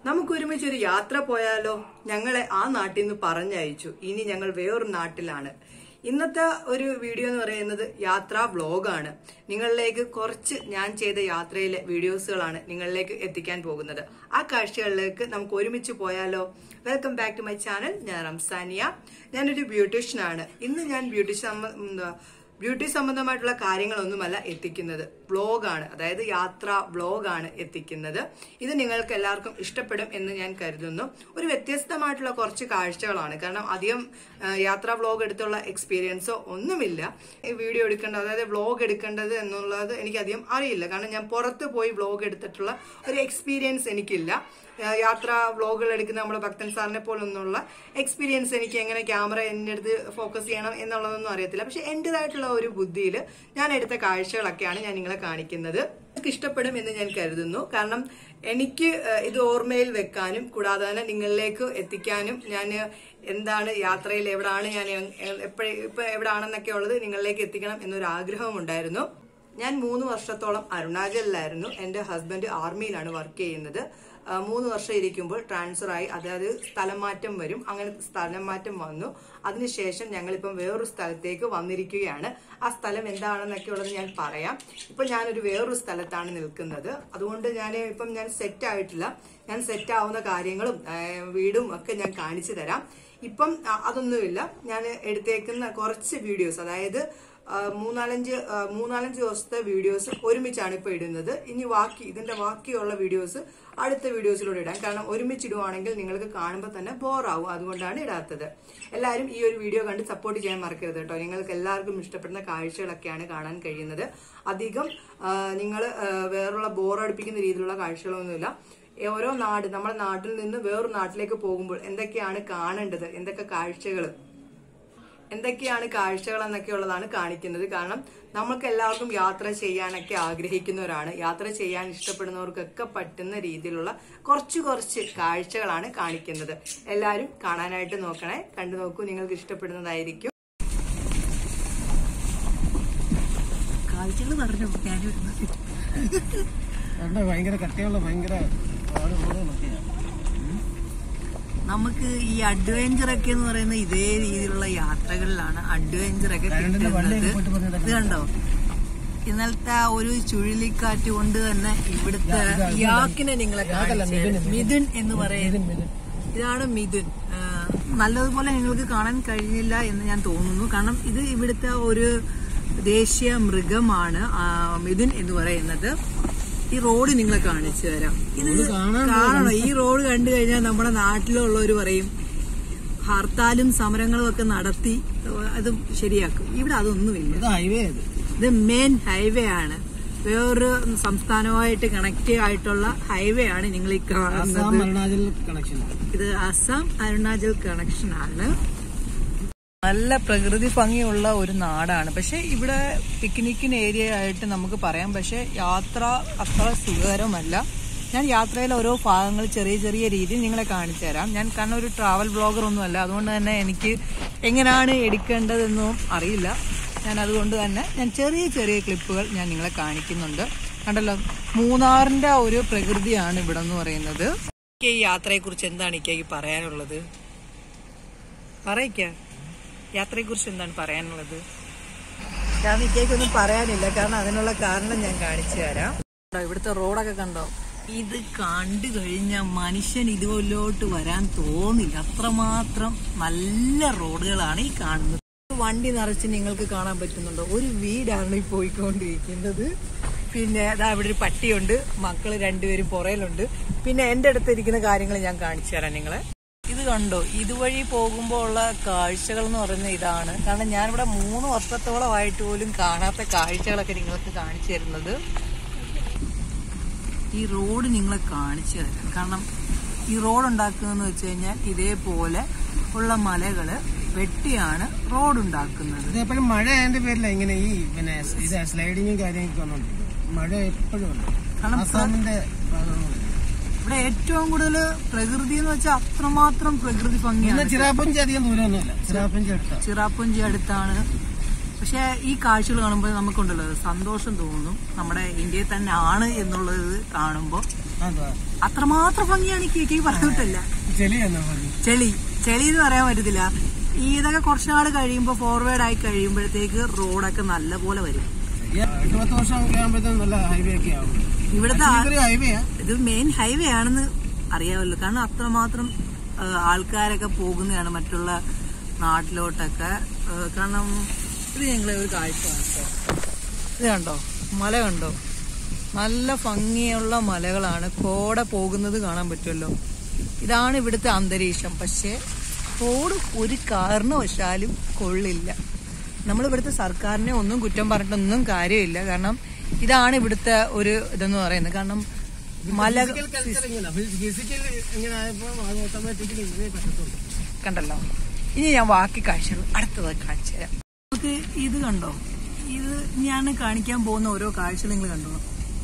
നമുക്ക് ഒരുമിച്ച് ഒരു യാത്ര പോയാലോ ഞങ്ങളെ ആ നാട്ടിൽ നിന്ന് പറഞ്ഞയച്ചു ഇനി ഞങ്ങൾ വേറൊരു നാട്ടിലാണ് ഇന്നത്തെ ഒരു വീഡിയോ എന്ന് പറയുന്നത് യാത്രാ വ്ലോഗാണ് നിങ്ങളിലേക്ക് കുറച്ച് ഞാൻ ചെയ്ത യാത്രയിലെ വീഡിയോസുകളാണ് നിങ്ങളിലേക്ക് എത്തിക്കാൻ പോകുന്നത് ആ കാഴ്ചകളിലേക്ക് നമുക്ക് ഒരുമിച്ച് പോയാലോ welcome back to my channel ഞാൻ റംസാനിയ ഞാനൊരു ബ്യൂട്ടീഷ്യനാണ് ഇന്ന് ഞാൻ ബ്യൂട്ടീഷ്യൻ ബ്യൂട്ടി സംബന്ധമായിട്ടുള്ള കാര്യങ്ങളൊന്നുമല്ല എത്തിക്കുന്നത് വ്ലോഗാണ് അതായത് യാത്രാ വ്ലോഗാണ് എത്തിക്കുന്നത് ഇത് നിങ്ങൾക്ക് എല്ലാവർക്കും ഇഷ്ടപ്പെടും എന്ന് ഞാൻ കരുതുന്നു ഒരു വ്യത്യസ്തമായിട്ടുള്ള കുറച്ച് കാഴ്ചകളാണ് കാരണം അധികം ആ, യാത്രാ വ്ലോഗ് എടുത്തുള്ള എക്സ്പീരിയൻസോ ഒന്നുമില്ല ഈ വീഡിയോ എടുക്കേണ്ടത് അതായത് വ്ലോഗ് എടുക്കേണ്ടത് എന്നുള്ളത് എനിക്കധികം അറിയില്ല കാരണം ഞാൻ പുറത്ത് പോയി വ്ലോഗ് എടുത്തിട്ടുള്ള ഒരു എക്സ്പീരിയൻസ് എനിക്കില്ല ആ, യാത്രാ വ്ലോഗുകൾ എടുക്കുന്ന നമ്മുടെ ഭക്തൻ സാറിനെ പോലൊന്നുള്ള എക്സ്പീരിയൻസ് എനിക്ക് എങ്ങനെ ക്യാമറ എൻ്റെ അടുത്ത് ഫോക്കസ് ചെയ്യണം എന്നുള്ളതൊന്നും അറിയത്തില്ല പക്ഷെ എൻ്റെതായിട്ടുള്ള ഒരു ബുദ്ധിയിൽ ഞാൻ എടുത്ത കാഴ്ചകളൊക്കെയാണ് ഞാൻ നിങ്ങളെ കാണിക്കുന്നത് നിങ്ങൾക്ക് ഇഷ്ടപ്പെടും എന്ന് ഞാൻ കരുതുന്നു കാരണം എനിക്ക് ആ, ഇത് ഓർമ്മയിൽ വെക്കാനും കൂടാതെ തന്നെ നിങ്ങളിലേക്ക് എത്തിക്കാനും ഞാൻ എന്താണ് യാത്രയിൽ എവിടാണ് ഞാൻ എപ്പോഴും ഇപ്പൊ എവിടാണെന്നൊക്കെ ഉള്ളത് നിങ്ങളിലേക്ക് എത്തിക്കണം എന്നൊരു ആഗ്രഹം ഉണ്ടായിരുന്നു ഞാൻ മൂന്ന് വർഷത്തോളം അരുണാചലിലായിരുന്നു എൻ്റെ ഹസ്ബൻഡ് ആർമിയിലാണ് വർക്ക് ചെയ്യുന്നത് ആ, മൂന്ന് വർഷം ഇരിക്കുമ്പോൾ ട്രാൻസ്ഫർ ആയി അതായത് സ്ഥലം മാറ്റം വരും അങ്ങനെ സ്ഥലം മാറ്റം വന്നു അതിനുശേഷം ഞങ്ങളിപ്പം വേറൊരു സ്ഥലത്തേക്ക് വന്നിരിക്കുകയാണ് ആ സ്ഥലം എന്താണെന്നൊക്കെ ഉള്ളത് ഞാൻ പറയാം ഇപ്പൊ ഞാനൊരു വേറൊരു സ്ഥലത്താണ് നിൽക്കുന്നത് അതുകൊണ്ട് ഞാൻ ഇപ്പം ഞാൻ സെറ്റ് ആയിട്ടില്ല ഞാൻ സെറ്റ് ആവുന്ന കാര്യങ്ങളും ആ, വീടും ഒക്കെ ഞാൻ കാണിച്ചു തരാം ഇപ്പം ആ, അതൊന്നുമില്ല ഞാൻ എടുത്തേക്കുന്ന കുറച്ച് വീഡിയോസ് അതായത് ആ, മൂന്നാലഞ്ച് ആ, മൂന്നാലഞ്ച് ദിവസത്തെ വീഡിയോസ് ഒരുമിച്ചാണ് ഇപ്പൊ ഇടുന്നത് ഇനി ബാക്കി ഇതിന്റെ ബാക്കിയുള്ള വീഡിയോസ് അടുത്ത വീഡിയോസിലൂടെ ഇടാം കാരണം ഒരുമിച്ച് ഇടുവാണെങ്കിൽ നിങ്ങൾക്ക് കാണുമ്പോൾ തന്നെ ബോറാവും അതുകൊണ്ടാണ് ഇടാത്തത് എല്ലാവരും ഈ ഒരു വീഡിയോ കണ്ട് സപ്പോർട്ട് ചെയ്യാൻ മറക്കരുത് കേട്ടോ നിങ്ങൾക്ക് എല്ലാവർക്കും ഇഷ്ടപ്പെടുന്ന കാഴ്ചകളൊക്കെയാണ് കാണാൻ കഴിയുന്നത് അധികം നിങ്ങൾ വേറുള്ള ബോറടിപ്പിക്കുന്ന രീതിയിലുള്ള കാഴ്ചകളൊന്നുമില്ല ഓരോ നാട് നമ്മുടെ നാട്ടിൽ നിന്ന് വേറൊരു നാട്ടിലേക്ക് പോകുമ്പോൾ എന്തൊക്കെയാണ് കാണേണ്ടത് എന്തൊക്കെ കാഴ്ചകൾ എന്തൊക്കെയാണ് കാഴ്ചകൾ എന്നൊക്കെ ഉള്ളതാണ് കാണിക്കുന്നത് കാരണം നമ്മൾക്ക് എല്ലാവർക്കും യാത്ര ചെയ്യാനൊക്കെ ആഗ്രഹിക്കുന്നവരാണ് യാത്ര ചെയ്യാൻ ഇഷ്ടപ്പെടുന്നവർക്കൊക്കെ പറ്റുന്ന രീതിയിലുള്ള കുറച്ച് കുറച്ച് കാഴ്ചകളാണ് കാണിക്കുന്നത് എല്ലാവരും കാണാനായിട്ട് നോക്കണേ കണ്ടു നോക്കൂ നിങ്ങൾക്ക് ഇഷ്ടപ്പെടുന്നതായിരിക്കും കാഴ്ചകൾ പറഞ്ഞു ഞാനും കണ്ട ഭയങ്കര കട്ടിയുള്ള ഭയങ്കര പാട് റോഡുകളൊക്കെയാണ് നമുക്ക് ഈ അഡ്വഞ്ചർ ഒക്കെ എന്ന് പറയുന്ന ഇതേ രീതിയിലുള്ള യാത്രകളിലാണ് അഡ്വഞ്ചർ ഒക്കെ കരണ്ടിന്റെ വണ്ടി കിട്ടുന്നത് പോയിട്ട് പറഞ്ഞിട്ട് ഇത് കണ്ടോ ഇന്നലത്തെ ആ ഒരു ചുഴലിക്കാറ്റ് കൊണ്ട് തന്നെ ഇവിടുത്തെ യാക്കിനെ നിങ്ങളെ കാണിച്ചു തരാം. മിഥുൻ എന്ന് പറയുന്നത് ഇതാണ് മിഥുൻ ആ, നല്ലതുപോലെ നിങ്ങൾക്ക് കാണാൻ കഴിഞ്ഞില്ല എന്ന് ഞാൻ തോന്നുന്നു കാരണം ഇത് ഇവിടുത്തെ ഒരു ദേശീയ മൃഗമാണ് ആ, മിഥുൻ എന്ന് പറയുന്നത് ഈ റോഡ് നിങ്ങളെ കാണിച്ചു തരാം ഇത് കാണണം ഈ റോഡ് കണ്ടു കഴിഞ്ഞാൽ നമ്മുടെ നാട്ടിലുള്ളവർ പറയും ഹർത്താലും സമരങ്ങളും ഒക്കെ നടത്തി അത് ശരിയാക്കും ഇവിടെ അതൊന്നുമില്ല ഇത് ഹൈവേ ഇത് ഇത് മെയിൻ ഹൈവേ ആണ് വേറൊരു സംസ്ഥാനവുമായിട്ട് കണക്ട് ആയിട്ടുള്ള ഹൈവേ ആണ് നിങ്ങൾ ഈ കാണുന്നത് ആസാം അരുണാചൽ കണക്ഷൻ ഇത് അസം അരുണാചൽ കണക്ഷൻ ആണ് നല്ല പ്രകൃതി ഭംഗിയുള്ള ഒരു നാടാണ് പക്ഷെ ഇവിടെ പിക്നിക്കിന് ഏരിയ ആയിട്ട് നമുക്ക് പറയാം പക്ഷെ യാത്ര അത്ര സുഖകരമല്ല ഞാൻ യാത്രയിലെ ഓരോ ഭാഗങ്ങൾ ചെറിയ ചെറിയ രീതിയിൽ നിങ്ങളെ കാണിച്ചു തരാം ഞാൻ കാരണം ഒരു ട്രാവൽ ബ്ലോഗർ ഒന്നുമല്ല അതുകൊണ്ട് തന്നെ എനിക്ക് എങ്ങനെയാണ് എടുക്കേണ്ടതെന്നും അറിയില്ല ഞാൻ അതുകൊണ്ട് തന്നെ ഞാൻ ചെറിയ ചെറിയ ക്ലിപ്പുകൾ ഞാൻ നിങ്ങളെ കാണിക്കുന്നുണ്ട് കണ്ടല്ലോ മൂന്നാറിന്റെ ഒരു പ്രകൃതിയാണ് ഇവിടെ എന്ന് പറയുന്നത് ഈ യാത്രയെക്കുറിച്ച് എന്താണ് ഇക്കയ്ക്ക് പറയാനുള്ളത് പറയിക്ക യാത്രയെക്കുറിച്ച് എന്താണ് പറയാനുള്ളത് കാരണം ഇക്കയ്ക്കൊന്നും പറയാനില്ല കാരണം അതിനുള്ള കാരണം ഞാൻ കാണിച്ചു തരാം കണ്ടോ, ഇവിടുത്തെ റോഡൊക്കെ കണ്ടോ ഇത് കണ്ടു കഴിഞ്ഞ മനുഷ്യൻ ഇതുപോലോട്ട് വരാൻ തോന്നില്ല അത്രമാത്രം നല്ല റോഡുകളാണ് ഈ കാണുന്നത് വണ്ടി നിറച്ച് നിങ്ങൾക്ക് കാണാൻ പറ്റുന്നുണ്ടോ ഒരു വീടാണ് ഈ പോയിക്കൊണ്ടിരിക്കുന്നത് പിന്നെ അതാ ഇവിടെ ഒരു പട്ടിയുണ്ട് മക്കള് രണ്ടുപേരും പുറയിലുണ്ട് പിന്നെ എന്റെ അടുത്ത് ഇരിക്കുന്ന കാര്യങ്ങൾ ഞാൻ കാണിച്ചു തരാം നിങ്ങളെ ഇത് കണ്ടോ ഇതുവഴി പോകുമ്പോൾ ഉള്ള കാഴ്ചകൾ എന്ന് പറയുന്നത് ഇതാണ് കാരണം ഞാനിവിടെ മൂന്ന് വർഷത്തോളമായിട്ട് പോലും കാണാത്ത കാഴ്ചകളൊക്കെ നിങ്ങൾക്ക് കാണിച്ചു തരുന്നത് ഈ റോഡ് നിങ്ങളെ കാണിച്ചു തരാം കാരണം ഈ റോഡ് ഉണ്ടാക്കുന്നതെന്ന് വെച്ച് കഴിഞ്ഞാൽ ഇതേപോലെ ഉള്ള മലകള് വെട്ടിയാണ് റോഡ് ഉണ്ടാക്കുന്നത് ഇത് എപ്പോഴും മഴ ആയതിന്റെ പേരില ഇങ്ങനെ ഈ പിന്നെ ഇത് സ്ലൈഡിങ്ങും കാര്യങ്ങളൊക്കെ വന്നോണ്ടിരിക്കും മഴ എപ്പോഴും ഉണ്ട് കാരണം ആസാമിന്റെ ഭാഗങ്ങളുണ്ട്. ഇവിടെ ഏറ്റവും കൂടുതൽ പ്രകൃതി എന്ന് വെച്ചാൽ അത്രമാത്രം പ്രകൃതി പിന്നെ ഭംഗിയാണ് ചിറാപ്പുഞ്ചി അധികം ദൂരമൊന്നുമില്ല ചിറാപ്പുഞ്ചി അടുത്ത ചിറാപ്പുഞ്ചി അടുത്താണ് പക്ഷെ ഈ കാഴ്ചകൾ കാണുമ്പോൾ നമുക്കുണ്ടല്ലോ സന്തോഷം തോന്നും നമ്മുടെ ഇന്ത്യയിൽ തന്നെ ആണ് എന്നുള്ളത് കാണുമ്പോൾ അതാ അത്രമാത്രം ഭംഗിയാണ് ഈ കേക്ക് പറഞ്ഞിട്ടില്ല ചെളി എന്നാ മതി ചെളി ചെളി എന്ന് പറയാൻ പറ്റത്തില്ല ഈ ഇതൊക്കെ കുറച്ച് നാൾ കഴിയുമ്പോൾ ഫോർവേഡ് ആയി കഴിയുമ്പോഴത്തേക്ക് റോഡൊക്കെ നല്ല പോലെ വരും എട്ട് പത്ത് വർഷം ആകുമ്പോഴത്തേക്കും നല്ല ഹൈവേ ഒക്കെ ആവും ഇവിടുത്തെ ആ- ഇതൊരു ഹൈവേയാ ഇത് മെയിൻ ഹൈവേ ആണെന്ന് അറിയാമല്ലോ കാരണം അത്രമാത്രം ആ, ആൾക്കാരൊക്കെ പോകുന്നതാണ് മറ്റുള്ള നാട്ടിലോട്ടൊക്കെ ആ, കാരണം ഇത് ഞങ്ങളെ ഒരു കാഴ്ച കാണിച്ചോ. ഇത് കണ്ടോ മല കണ്ടോ നല്ല ഭംഗിയുള്ള മലകളാണ് കോട പോകുന്നത് കാണാൻ പറ്റുമല്ലോ ഇതാണ് ഇവിടുത്തെ അന്തരീക്ഷം പക്ഷേ റോഡ് ഒരു കാരണവശാലും കൊള്ളില്ല നമ്മൾ ഇവിടുത്തെ സർക്കാരിനെ ഒന്നും കുറ്റം പറഞ്ഞിട്ടൊന്നും കാര്യമില്ല കാരണം ഇതാണ് ഇവിടുത്തെ ഒരു ഇതെന്ന് പറയുന്നത് കാരണം മല ഫിസിക്കൽ ഇങ്ങനെ ആയപ്പോ അത് ഓട്ടോമാറ്റിക്കലി ഇതേ പറ്റത്തുള്ളൂ കണ്ടല്ലോ ഇനി ഞാൻ ബാക്കി കാഴ്ചകൾ അടുത്തത് കാണിച്ചു തരാം നമുക്ക് ഇത് കണ്ടോ ഇത് ഞാൻ കാണിക്കാൻ പോകുന്ന ഓരോ കാഴ്ച നിങ്ങൾ കണ്ടോ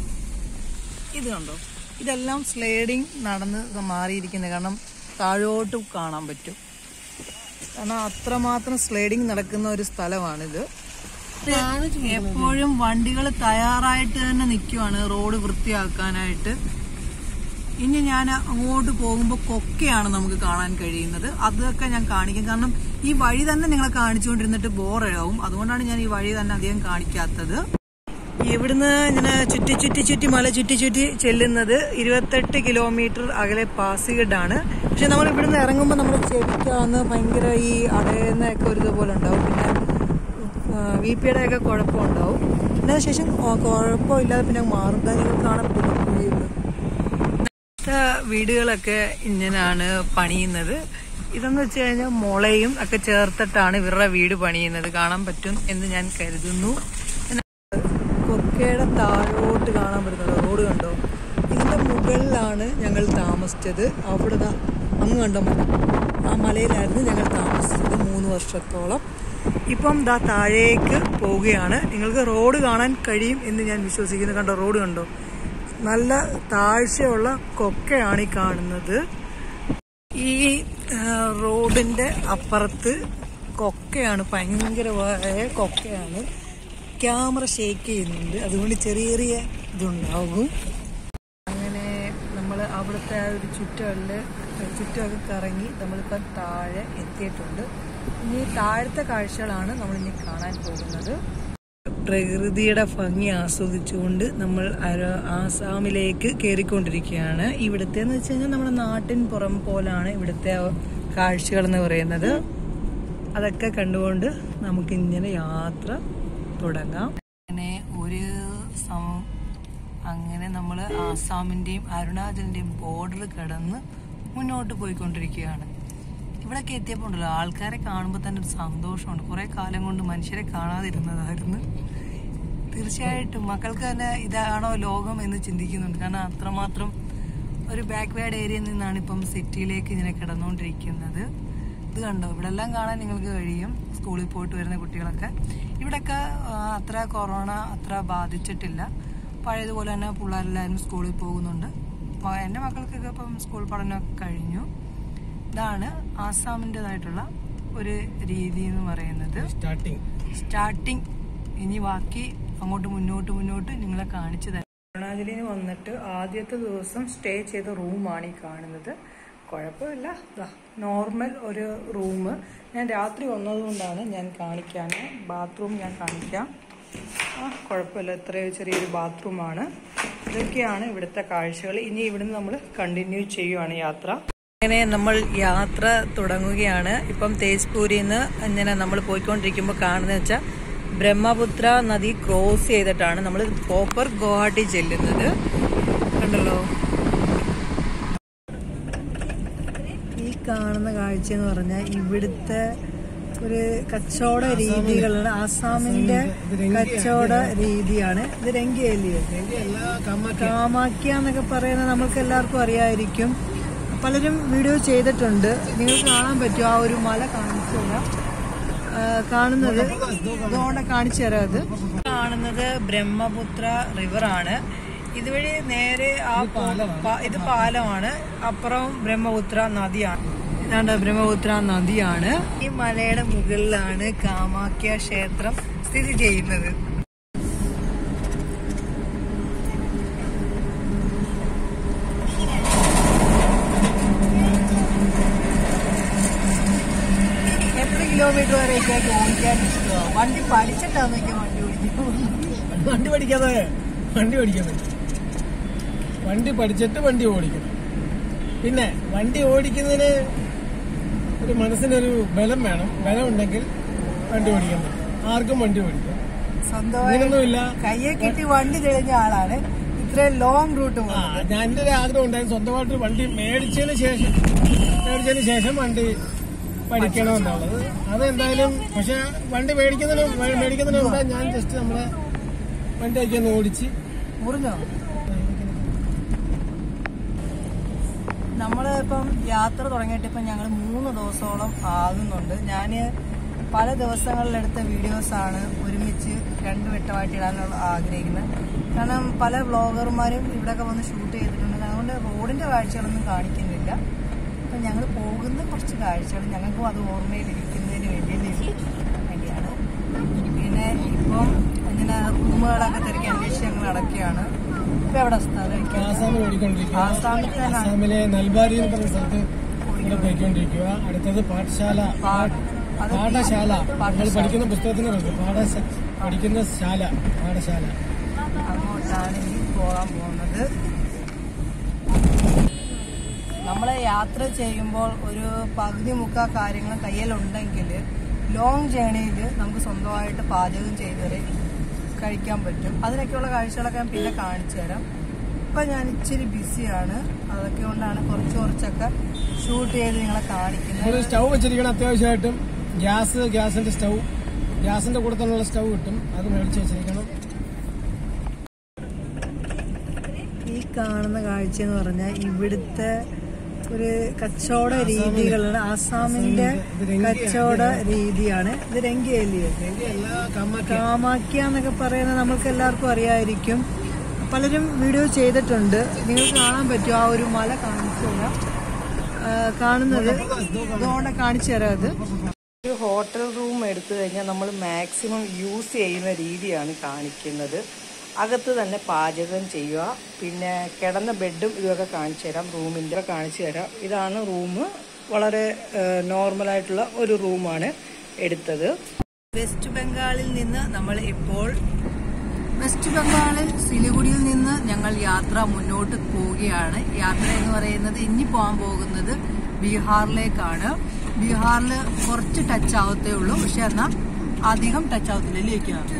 ഇത് കണ്ടോ ഇതെല്ലാം സ്ലൈഡിങ് നടന്ന് മാറിയിരിക്കുന്നത് കാരണം താഴോട്ട് കാണാൻ പറ്റും കാരണം അത്രമാത്രം സ്ലൈഡിങ് നടക്കുന്ന ഒരു സ്ഥലമാണിത് ഇത് എപ്പോഴും വണ്ടികൾ തയ്യാറായിട്ട് തന്നെ നിൽക്കുവാണ് റോഡ് വൃത്തിയാക്കാനായിട്ട് ഇനി ഞാൻ അങ്ങോട്ട് പോകുമ്പോൾ കൊക്കയാണ് നമുക്ക് കാണാൻ കഴിയുന്നത് അതൊക്കെ ഞാൻ കാണിക്കും കാരണം ഈ വഴി തന്നെ നിങ്ങളെ കാണിച്ചുകൊണ്ടിരുന്നിട്ട് ബോറാവും അതുകൊണ്ടാണ് ഞാൻ ഈ വഴി തന്നെ അധികം കാണിക്കാത്തത് ഇവിടുന്ന് ഇങ്ങനെ ചുറ്റി ചുറ്റി ചുറ്റി മല ചുറ്റി ചുറ്റി ചെല്ലുന്നത് ഇരുപത്തെട്ട് കിലോമീറ്റർ അകലെ പാസിഗഡാണ് പക്ഷെ നമ്മൾ ഇവിടുന്ന് ഇറങ്ങുമ്പോൾ നമ്മുടെ ചെവിക്കാന്ന് ഭയങ്കര ഈ അടയുന്ന ഒക്കെ ഒരു ഇതുപോലെ ഉണ്ടാവും പിന്നെ വി പിയുടെ ഒക്കെ കുഴപ്പമുണ്ടാവും പിന്നെ ശേഷം കുഴപ്പമില്ലാതെ പിന്നെ മാറും ദാ നിങ്ങൾക്ക് കാണാൻ പറ്റും വീട് ഇവിടുത്തെ വീടുകളൊക്കെ ഇങ്ങനെയാണ് പണിയുന്നത് ഇതെന്ന് വെച്ച് കഴിഞ്ഞാൽ മുളയും ഒക്കെ ചേർത്തിട്ടാണ് ഇവരുടെ വീട് പണിയുന്നത് കാണാൻ പറ്റും എന്ന് ഞാൻ കരുതുന്നു പിന്നെ കൊക്കയുടെ താഴോട്ട് കാണാൻ പറ്റുന്നത് റോഡ് കണ്ടോ ഇതിന്റെ മുകളിലാണ് ഞങ്ങൾ താമസിച്ചത് അവിടെ ദാ അങ്ങ് കണ്ടോ മല ആ മലയിലായിരുന്നു ഞങ്ങൾ താമസിച്ചത് മൂന്ന് വർഷത്തോളം ഇപ്പം ദാ താഴേക്ക് പോവുകയാണ് നിങ്ങൾക്ക് റോഡ് കാണാൻ കഴിയും എന്ന് ഞാൻ വിശ്വസിക്കുന്നു കണ്ടോ റോഡ് കണ്ടോ നല്ല താഴ്ചയുള്ള കൊക്കയാണ് ഈ കാണുന്നത് ഈ ആ, റോഡിന്റെ അപ്പുറത്ത് കൊക്കയാണ് ഭയങ്കരമായ കൊക്കയാണ് ക്യാമറ ഷേക്ക് ചെയ്യുന്നുണ്ട് അതുകൊണ്ട് ചെറിയ ചെറിയ ഇതുണ്ടാകും അങ്ങനെ നമ്മൾ അവിടുത്തെ ആ ഒരു ചുറ്റകളില് ചുറ്റമൊക്കെ കറങ്ങി നമ്മളിപ്പം താഴെ എത്തിയിട്ടുണ്ട് ഇനി താഴത്തെ കാഴ്ചകളാണ് നമ്മൾ ഇനി കാണാൻ പോകുന്നത് പ്രകൃതിയുടെ ഭംഗി ആസ്വദിച്ചുകൊണ്ട് നമ്മൾ അര- ആസാമിലേക്ക് കയറിക്കൊണ്ടിരിക്കുകയാണ് ഇവിടുത്തെ എന്ന് വെച്ച് കഴിഞ്ഞാൽ നമ്മുടെ നാട്ടിൻ പുറം പോലാണ് ഇവിടുത്തെ കാഴ്ചകൾ എന്ന് പറയുന്നത് അതൊക്കെ കണ്ടുകൊണ്ട് നമുക്ക് ഇങ്ങനെ യാത്ര തുടങ്ങാം അങ്ങനെ ഒരു സം- അങ്ങനെ നമ്മൾ ആസാമിന്റെയും അരുണാചലിന്റെയും ബോർഡർ കടന്ന് മുന്നോട്ട് പോയിക്കൊണ്ടിരിക്കുകയാണ് ഇവിടൊക്കെ എത്തിയപ്പോൾ ഉണ്ടല്ലോ ആൾക്കാരെ കാണുമ്പോൾ തന്നെ ഒരു സന്തോഷമുണ്ട് കുറെ കാലം കൊണ്ട് മനുഷ്യരെ കാണാതിരുന്നതായിരുന്നു തീർച്ചയായിട്ടും മക്കൾക്ക് തന്നെ ഇതാണോ ലോകം എന്ന് ചിന്തിക്കുന്നുണ്ട് കാരണം അത്രമാത്രം ഒരു ബാക്ക്വേർഡ് ഏരിയയിൽ നിന്നാണ് ഇപ്പം സിറ്റിയിലേക്ക് ഇങ്ങനെ കിടന്നുകൊണ്ടിരിക്കുന്നത് ഇത് കണ്ടോ ഇവിടെ എല്ലാം കാണാൻ നിങ്ങൾക്ക് കഴിയും സ്കൂളിൽ പോയിട്ട് വരുന്ന കുട്ടികളൊക്കെ ഇവിടെയൊക്കെ ആ, അത്ര കൊറോണ അത്ര ബാധിച്ചിട്ടില്ല പഴയതുപോലെ തന്നെ പിള്ളേരെല്ലാവരും സ്കൂളിൽ പോകുന്നുണ്ട് മ- എൻ്റെ മക്കൾക്കൊക്കെ ഇപ്പം സ്കൂൾ പഠനമൊക്കെ കഴിഞ്ഞു ഇതാണ് ആസാമിൻ്റെതായിട്ടുള്ള ഒരു രീതി എന്ന് പറയുന്നത് സ്റ്റാർട്ടിങ് സ്റ്റാർട്ടിങ് ഇനി ബാക്കി അങ്ങോട്ട് മുന്നോട്ട് മുന്നോട്ട് നിങ്ങളെ കാണിച്ചു തരാം അരുണാചലിന് വന്നിട്ട് ആദ്യത്തെ ദിവസം സ്റ്റേ ചെയ്ത റൂമാണ് ഈ കാണുന്നത് കുഴപ്പമില്ല നോർമൽ ഒരു റൂം ഞാൻ രാത്രി വന്നതുകൊണ്ടാണ് ഞാൻ കാണിക്കാൻ ബാത്റൂം ഞാൻ കാണിക്കാം ആ കുഴപ്പമില്ല ഇത്രയും ചെറിയൊരു ബാത്റൂമാണ് ഇതൊക്കെയാണ് ഇവിടുത്തെ കാഴ്ചകൾ ഇനി ഇവിടുന്ന് നമ്മൾ കണ്ടിന്യൂ ചെയ്യുവാണ് യാത്ര അങ്ങനെ നമ്മൾ യാത്ര തുടങ്ങുകയാണ് ഇപ്പം തേജ്പൂരിൽ നിന്ന് ഇങ്ങനെ നമ്മൾ പോയിക്കൊണ്ടിരിക്കുമ്പോൾ കാണുന്നത് വെച്ചാൽ ബ്രഹ്മപുത്ര നദി ക്രോസ് ചെയ്തിട്ടാണ് നമ്മൾ പ്രോപ്പർ ഗുവാഹട്ടി ചെല്ലുന്നത് കണ്ടല്ലോ ഈ കാണുന്ന കാഴ്ച എന്ന് പറഞ്ഞാൽ ഇവിടുത്തെ ഒരു കച്ചവട രീതികളാണ് ആസാമിന്റെ കച്ചവട രീതിയാണ് ഇത് രംഗയല്ലേ എല്ലാ കമ്മ കാമാക്യ എന്നൊക്കെ പറയുന്നത് നമ്മൾക്ക് എല്ലാവർക്കും അറിയായിരിക്കും പലരും വീഡിയോ ചെയ്തിട്ടുണ്ട് നിങ്ങൾക്ക് കാണാൻ പറ്റും ആ ഒരു മല കാണിച്ചു തരാം ആ, കാണുന്നത് ഇതുകൊണ്ട് കാണിച്ചു തരാം അത് കാണുന്നത് ബ്രഹ്മപുത്ര റിവർ ആണ് ഇതുവഴി നേരെ ആ പ- ഇത് പാലമാണ് അപ്പുറം ബ്രഹ്മപുത്ര നദിയാണ് ഇതാണ്ട് ബ്രഹ്മപുത്ര നദിയാണ് ഈ മലയുടെ മുകളിലാണ് കാമാക്യ ക്ഷേത്രം സ്ഥിതി ചെയ്യുന്നത് കിലോമീറ്റർ വരെ ഇതൊക്കെ ഓടിക്കാൻ ഇഷ്ടമാണ് വണ്ടി പഠിച്ചിട്ടാന്നൊക്കെ വണ്ടി ഓടിക്കും വണ്ടി പഠിക്കാതെ വണ്ടി പഠിക്കാതെ വണ്ടി പഠിച്ചിട്ട് വണ്ടി ഓടിക്കണം പിന്നെ വണ്ടി ഓടിക്കുന്നതിന് ഒരു മനസ്സിനൊരു ബലം വേണം ബലം ഉണ്ടെങ്കിൽ വണ്ടി ഓടിക്കാൻ പറ്റും ആർക്കും വണ്ടി ഓടിക്കാം സ്വന്തമായി അങ്ങനെയൊന്നുമില്ല കയ്യെ കിട്ടി വണ്ടി തെളിഞ്ഞ ആളാണ് ഇത്രയും ലോങ് റൂട്ട് ആ ഞാൻ എൻ്റെ ഒരു ആഗ്രഹം ഉണ്ടായിരുന്നു സ്വന്തമായിട്ട് വണ്ടി മേടിച്ചതിന് ശേഷം മേടിച്ചതിന് ശേഷം വണ്ടി പഠിക്കണമെന്നുള്ളത് അതെന്തായാലും പക്ഷെ വണ്ടി മേടിക്കുന്നതിന് മേടിക്കുന്നതിന് മുമ്പ് ഞാൻ ജസ്റ്റ് നമ്മുടെ വണ്ടിയൊക്കെ ഒന്ന് ഓടിച്ച് മുറിഞ്ഞോ നമ്മള് ഇപ്പം യാത്ര തുടങ്ങിയിട്ട് ഇപ്പം ഞങ്ങൾ മൂന്ന് ദിവസത്തോളം ആകുന്നുണ്ട് ഞാൻ പല ദിവസങ്ങളിലെടുത്ത വീഡിയോസ് ആണ് ഒരുമിച്ച് രണ്ട് വെട്ടമായിട്ട് ഇടാനുള്ള ആഗ്രഹിക്കുന്നത് കാരണം പല വ്ളോഗർമാരും ഇവിടെയൊക്കെ വന്ന് ഷൂട്ട് ചെയ്തിട്ടുണ്ട് അതുകൊണ്ട് റോഡിന്റെ കാഴ്ചകളൊന്നും കാണിക്കുന്നില്ല അപ്പം ഞങ്ങൾ പോകുന്ന കുറച്ച് കാഴ്ചകൾ ഞങ്ങൾക്കും അത് ഓർമ്മയിലിരിക്കുന്നതിന് വേണ്ടി വേണ്ടിയാണ് പിന്നെ ഇപ്പം ഇങ്ങനെ റൂമുകളൊക്കെ തിരക്കി അന്വേഷിച്ച് ഞങ്ങൾ നടക്കുകയാണ് ഇപ്പൊ എവിടെ സ്ഥലം ആസാമിൽ ഓടിക്കൊണ്ടിരിക്കുക ആസാമിൽ തന്നെ ആസാമിലെ നൽബാരി എന്ന് പറയുന്ന സ്ഥലത്ത് ഇവിടെ പോയിക്കൊണ്ടിരിക്കുക അടുത്തത് പാഠശാല അത് പാഠശാല നമ്മൾ പഠിക്കുന്ന പുസ്തകത്തിന് പറയും പാഠശാല പഠിക്കുന്ന ശാല പാഠശാല അങ്ങോട്ടാണ് ഇനി പോകാൻ പോകുന്നത് നമ്മൾ യാത്ര ചെയ്യുമ്പോൾ ഒരു പകുതി മുക്കാ കാര്യങ്ങൾ കയ്യിലുണ്ടെങ്കിൽ ലോങ് ജേണിയിൽ നമുക്ക് സ്വന്തമായിട്ട് പാചകം ചെയ്തവരെ കഴിക്കാൻ പറ്റും അതിനൊക്കെയുള്ള കാഴ്ചകളൊക്കെ ഞാൻ പിന്നെ കാണിച്ചു തരാം ഇപ്പം ഞാൻ ഇച്ചിരി ബിസിയാണ് അതൊക്കെ കൊണ്ടാണ് കുറച്ച് കുറച്ചൊക്കെ ഷൂട്ട് ചെയ്ത് നിങ്ങളെ കാണിക്കുന്നത് നമ്മൾ സ്റ്റൗ വെച്ചിരിക്കണം അത്യാവശ്യമായിട്ടും ഗ്യാസ് ഗ്യാസിന്റെ സ്റ്റൗ ഗ്യാസിന്റെ കൂടെ തന്നെയുള്ള സ്റ്റൗ കിട്ടും അത് മേടിച്ച് വെച്ചിരിക്കണം ഈ കാണുന്ന കാഴ്ച എന്ന് പറഞ്ഞാൽ ഇവിടുത്തെ ഒരു കച്ചവട രീതികളാണ് ആസാമിന്റെ കച്ചവട രീതിയാണ് ഇത് രംഗിയല്ലേ എല്ലാ കമ്മക്ക കാമാക്യ എന്നൊക്കെ പറയുന്നത് നമ്മൾക്ക് എല്ലാവർക്കും അറിയായിരിക്കും പലരും വീഡിയോ ചെയ്തിട്ടുണ്ട് നിങ്ങൾക്ക് കാണാൻ പറ്റും ആ ഒരു മല കാണിച്ചു തരാം ആ, കാണുന്നത് ഇതുകൊണ്ട് കാണിച്ചു തരാം അത് ഒരു ഹോട്ടൽ റൂം എടുത്തു കഴിഞ്ഞാൽ നമ്മൾ മാക്സിമം യൂസ് ചെയ്യുന്ന രീതിയാണ് കാണിക്കുന്നത് അകത്ത് തന്നെ പാചകം ചെയ്യുക പിന്നെ കിടന്ന ബെഡും ഇതൊക്കെ കാണിച്ചു തരാം റൂമിൻ്റെ കാണിച്ചു തരാം ഇതാണ് റൂം വളരെ നോർമലായിട്ടുള്ള ഒരു റൂമാണ് എടുത്തത് വെസ്റ്റ് ബംഗാളിൽ നിന്ന് നമ്മൾ ഇപ്പോൾ വെസ്റ്റ് ബംഗാളിൽ സിലിഗുഡിയിൽ നിന്ന് ഞങ്ങൾ യാത്ര മുന്നോട്ട് പോവുകയാണ് യാത്ര എന്ന് പറയുന്നത് ഇനി പോകാൻ പോകുന്നത് ബീഹാറിലേക്കാണ് ബീഹാറിൽ കുറച്ച് ടച്ച് ആവത്തേ ഉള്ളൂ പക്ഷെ എന്നാൽ അധികം ടച്ച് ആവത്തില്ലേക്കാണ്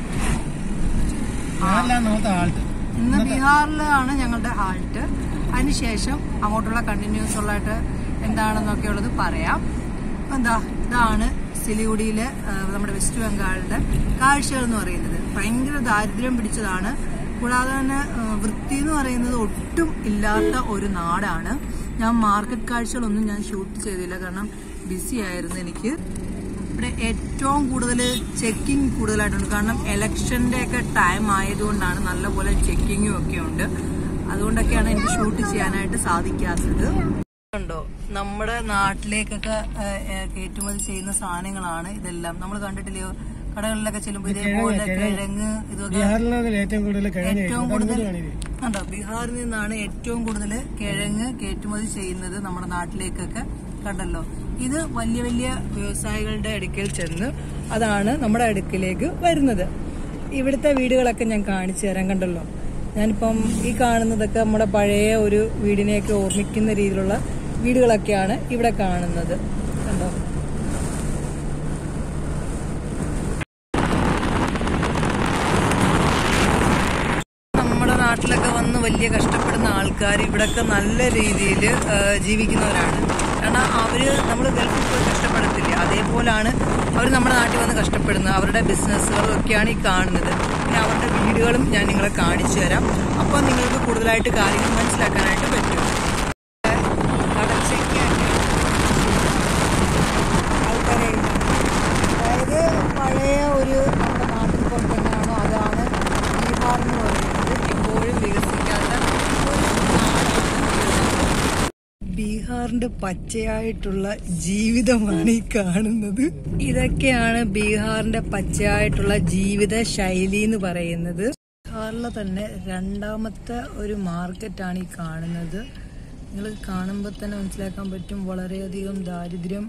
ഞാനല്ല നോത്ത ആൾട്ട് ഇന്ന് ബീഹാറിലാണ് ഞങ്ങളുടെ ഹാൾട്ട് അതിനുശേഷം അങ്ങോട്ടുള്ള കണ്ടിന്യൂസ് ഉള്ളതായിട്ട് എന്താണെന്നൊക്കെ ഉള്ളത് പറയാം എന്താ ഇതാണ് സിലിഗുഡിയിലെ ആ, നമ്മുടെ വെസ്റ്റ് ബംഗാളിന്റെ കാഴ്ചകൾ എന്ന് പറയുന്നത് ഭയങ്കര ദാരിദ്ര്യം പിടിച്ചതാണ് കൂടാതെ തന്നെ ആ, വൃത്തി എന്ന് പറയുന്നത് ഒട്ടും ഇല്ലാത്ത ഒരു നാടാണ് ഞാൻ മാർക്കറ്റ് കാഴ്ചകളൊന്നും ഞാൻ ഷൂട്ട് ചെയ്തില്ല കാരണം ബിസി ആയിരുന്നു എനിക്ക് ഇവിടെ ഏറ്റവും കൂടുതൽ ചെക്കിംഗ് കൂടുതലായിട്ടുണ്ട് കാരണം ഇലക്ഷന്റെ ഒക്കെ ടൈം ആയതുകൊണ്ടാണ് നല്ലപോലെ ചെക്കിങ്ങും ഒക്കെ ഉണ്ട് അതുകൊണ്ടൊക്കെയാണ് എനിക്ക് ഷൂട്ട് ചെയ്യാനായിട്ട് സാധിക്കാത്തത് ഉണ്ടോ നമ്മുടെ നാട്ടിലേക്കൊക്കെ ഏഹ്, ഏഹ്, കയറ്റുമതി ചെയ്യുന്ന സാധനങ്ങളാണ് ഇതെല്ലാം നമ്മൾ കണ്ടിട്ടില്ലയോ കടകളിലൊക്കെ ചെല്ലുമ്പോൾ ഇതേപോലെ കിഴങ്ങ് ഇതൊക്കെ ബീഹാറിലാണ് ഏറ്റവും കൂടുതൽ കഴിഞ്ഞ ഏറ്റവും കൂടുതൽ കണ്ടോ ബീഹാറിൽ നിന്നാണ് ഏറ്റവും കൂടുതൽ കിഴങ്ങ് കയറ്റുമതി ചെയ്യുന്നത് നമ്മുടെ നാട്ടിലേക്കൊക്കെ കണ്ടല്ലോ ഇത് വലിയ വലിയ വ്യവസായികളുടെ അടുക്കൽ ചെന്ന് അതാണ് നമ്മുടെ അടുക്കിലേക്ക് വരുന്നത് ഇവിടുത്തെ വീടുകളൊക്കെ ഞാൻ കാണിച്ചു തരാം കണ്ടല്ലോ ഞാനിപ്പം ഈ കാണുന്നതൊക്കെ നമ്മുടെ പഴയ ഒരു വീടിനെയൊക്കെ ഓർമ്മിക്കുന്ന രീതിയിലുള്ള വീടുകളൊക്കെയാണ് ഇവിടെ കാണുന്നത് കണ്ടോ നമ്മുടെ നാട്ടിലൊക്കെ വന്ന് വലിയ കഷ്ടപ്പെടുന്ന ആൾക്കാർ ഇവിടൊക്കെ നല്ല രീതിയിൽ ജീവിക്കുന്നവരാണ് കാരണം അവര് നമ്മൾ ഗൾഫിൽ പോയി കഷ്ടപ്പെടത്തില്ല അതേപോലാണ് അവർ നമ്മുടെ നാട്ടിൽ വന്ന് കഷ്ടപ്പെടുന്നത് അവരുടെ ബിസിനസ്സുകളും ഒക്കെയാണ് ഈ കാണുന്നത് പിന്നെ അവരുടെ വീടുകളും ഞാൻ നിങ്ങളെ കാണിച്ചു തരാം അപ്പോൾ നിങ്ങൾക്ക് കൂടുതലായിട്ട് കാര്യങ്ങൾ മനസ്സിലാക്കാനായിട്ട് പറ്റും കടച്ചയ്ക്കൊക്കെ ആൾക്കാരെ അതായത് പഴയ ഒരു നമ്മുടെ നാട്ടിൽ പുറത്ത് എങ്ങനെയാണോ അതാണ് ബീഹാർ എന്ന് പറയുന്നത് ഇപ്പോഴും വികസിക്കാത്ത ഒരു നാടാണ്. ബീഹാറിന്റെ പച്ചയായിട്ടുള്ള ജീവിതമാണ് ഈ കാണുന്നത് ഇതൊക്കെയാണ് ബീഹാറിന്റെ പച്ചയായിട്ടുള്ള ജീവിത ശൈലി എന്ന് പറയുന്നത് ബീഹാറിലെ തന്നെ രണ്ടാമത്തെ ഒരു മാർക്കറ്റാണ് ഈ കാണുന്നത് നിങ്ങൾ കാണുമ്പോൾ തന്നെ മനസ്സിലാക്കാൻ പറ്റും വളരെയധികം ദാരിദ്ര്യം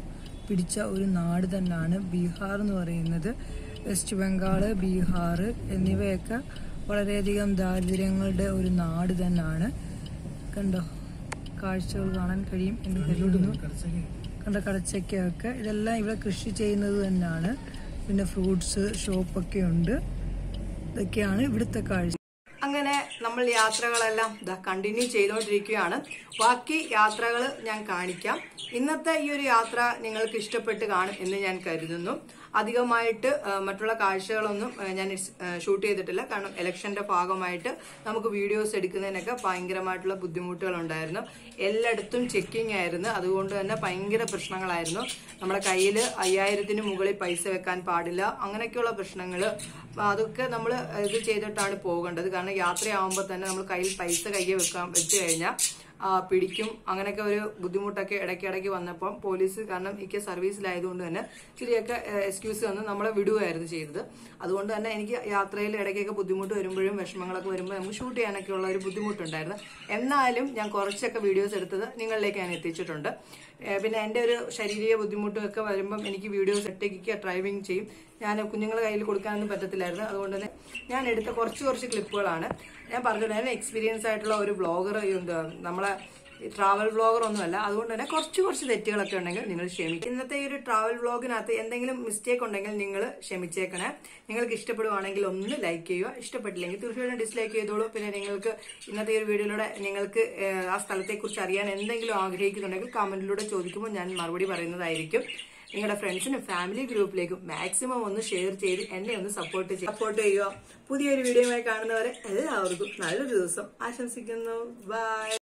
പിടിച്ച ഒരു നാട് തന്നെയാണ് ബീഹാർ എന്ന് പറയുന്നത് വെസ്റ്റ് ബംഗാൾ ബീഹാർ എന്നിവയൊക്കെ വളരെയധികം ദാരിദ്ര്യങ്ങളുടെ ഒരു നാട് തന്നെയാണ് കണ്ടോ കാഴ്ചകൾ കാണാൻ കഴിയും എന്ന് കരുതുന്നു കണ്ട കടച്ചയ്ക്കൊക്കെ ഇതെല്ലാം ഇവിടെ കൃഷി ചെയ്യുന്നത് തന്നെയാണ് പിന്നെ ഫ്രൂട്ട്സ് ഷോപ്പൊക്കെ ഉണ്ട് ഇതൊക്കെയാണ് ഇവിടുത്തെ കാഴ്ച അങ്ങനെ നമ്മൾ യാത്രകളെല്ലാം ഇതാ കണ്ടിന്യൂ ചെയ്തുകൊണ്ടിരിക്കുകയാണ് ബാക്കി യാത്രകൾ ഞാൻ കാണിക്കാം ഇന്നത്തെ ഈ ഒരു യാത്ര നിങ്ങൾക്ക് ഇഷ്ടപ്പെട്ട് കാണും എന്ന് ഞാൻ കരുതുന്നു അധികമായിട്ട് ആ, മറ്റുള്ള കാഴ്ചകളൊന്നും ആ, ഞാൻ ഷൂട്ട് ചെയ്തിട്ടില്ല കാരണം ഇലക്ഷന്റെ ഭാഗമായിട്ട് നമുക്ക് വീഡിയോസ് എടുക്കുന്നതിനൊക്കെ ഭയങ്കരമായിട്ടുള്ള ബുദ്ധിമുട്ടുകൾ ഉണ്ടായിരുന്നു എല്ലായിടത്തും ചെക്കിംഗ് ആയിരുന്നു അതുകൊണ്ട് തന്നെ ഭയങ്കര പ്രശ്നങ്ങളായിരുന്നു നമ്മുടെ കയ്യിൽ അയ്യായിരത്തിന് മുകളിൽ പൈസ വെക്കാൻ പാടില്ല അങ്ങനെയൊക്കെയുള്ള പ്രശ്നങ്ങൾ അതൊക്കെ നമ്മൾ ഇത് ചെയ്തിട്ടാണ് പോകേണ്ടത് കാരണം യാത്രയാവുമ്പോൾ തന്നെ നമ്മൾ കയ്യിൽ പൈസ കയ്യിൽ വെക്കാൻ വെച്ച് കഴിഞ്ഞാൽ ആ, പിടിക്കും അങ്ങനെയൊക്കെ ഒരു ബുദ്ധിമുട്ടൊക്കെ ഇടയ്ക്കിടയ്ക്ക് വന്നപ്പം പോലീസ് കാരണം എനിക്ക് സർവീസിലായതുകൊണ്ട് തന്നെ ഇച്ചിരിയൊക്കെ എക്സ്ക്യൂസ് തന്ന് നമ്മളെ വിടുകയായിരുന്നു ചെയ്തത് അതുകൊണ്ട് തന്നെ എനിക്ക് യാത്രയിൽ ഇടയ്ക്കൊക്കെ ബുദ്ധിമുട്ട് വരുമ്പോഴും വിഷമങ്ങളൊക്കെ വരുമ്പോൾ നമുക്ക് ഷൂട്ട് ചെയ്യാനൊക്കെ ഉള്ള ഒരു ബുദ്ധിമുട്ടുണ്ടായിരുന്നു എന്നാലും ഞാൻ കുറച്ചൊക്കെ വീഡിയോസ് എടുത്തത് നിങ്ങളിലേക്ക് ഞാൻ എത്തിച്ചിട്ടുണ്ട് ഏ, പിന്നെ എൻ്റെ ഒരു ശാരീരിക ബുദ്ധിമുട്ടൊക്കെ വരുമ്പം എനിക്ക് വീഡിയോസ് ഒറ്റയ്ക്ക് ഡ്രൈവിംഗ് ചെയ്യും ഞാൻ കുഞ്ഞുങ്ങളുടെ കയ്യിൽ കൊടുക്കാനൊന്നും പറ്റത്തില്ലായിരുന്നു അതുകൊണ്ട് തന്നെ ഞാൻ എടുത്ത കുറച്ച് കുറച്ച് ക്ലിപ്പുകളാണ് ഞാൻ പറഞ്ഞിട്ടുണ്ടായിരുന്നു എക്സ്പീരിയൻസ് ആയിട്ടുള്ള ഒരു ബ്ലോഗർ എന്താ നമ്മളെ ട്രാവൽ വ്ളോഗർ ഒന്നുമല്ല അതുകൊണ്ട് തന്നെ കുറച്ച് കുറച്ച് തെറ്റുകളൊക്കെ ഉണ്ടെങ്കിൽ നിങ്ങൾ ക്ഷമിക്കും ഇന്നത്തെ ഈ ഒരു ട്രാവൽ വ്ളോഗിനകത്ത് എന്തെങ്കിലും മിസ്റ്റേക്ക് ഉണ്ടെങ്കിൽ നിങ്ങൾ ക്ഷമിച്ചേക്കണേ നിങ്ങൾക്ക് ഇഷ്ടപ്പെടുവാണെങ്കിൽ ഒന്ന് ലൈക്ക് ചെയ്യുക ഇഷ്ടപ്പെട്ടില്ലെങ്കിൽ തീർച്ചയായിട്ടും ഡിസ്ലൈക്ക് ചെയ്തോളൂ പിന്നെ നിങ്ങൾക്ക് ഇന്നത്തെ ഈ ഒരു വീഡിയോയിലൂടെ നിങ്ങൾക്ക് ഏഹ്, ആ സ്ഥലത്തെക്കുറിച്ച് അറിയാൻ എന്തെങ്കിലും ആഗ്രഹിക്കുന്നുണ്ടെങ്കിൽ കമന്റിലൂടെ ചോദിക്കുമ്പോൾ ഞാൻ മറുപടി പറയുന്നതായിരിക്കും നിങ്ങളുടെ ഫ്രണ്ട്സിനും ഫാമിലി ഗ്രൂപ്പിലേക്കും മാക്സിമം ഒന്ന് ഷെയർ ചെയ്ത് എന്നെ ഒന്ന് സപ്പോർട്ട് ചെയ്യുക സപ്പോർട്ട് ചെയ്യുക പുതിയൊരു വീഡിയോയുമായി കാണുന്നവരെ എല്ലാവർക്കും നല്ലൊരു ദിവസം ആശംസിക്കുന്നു ബൈ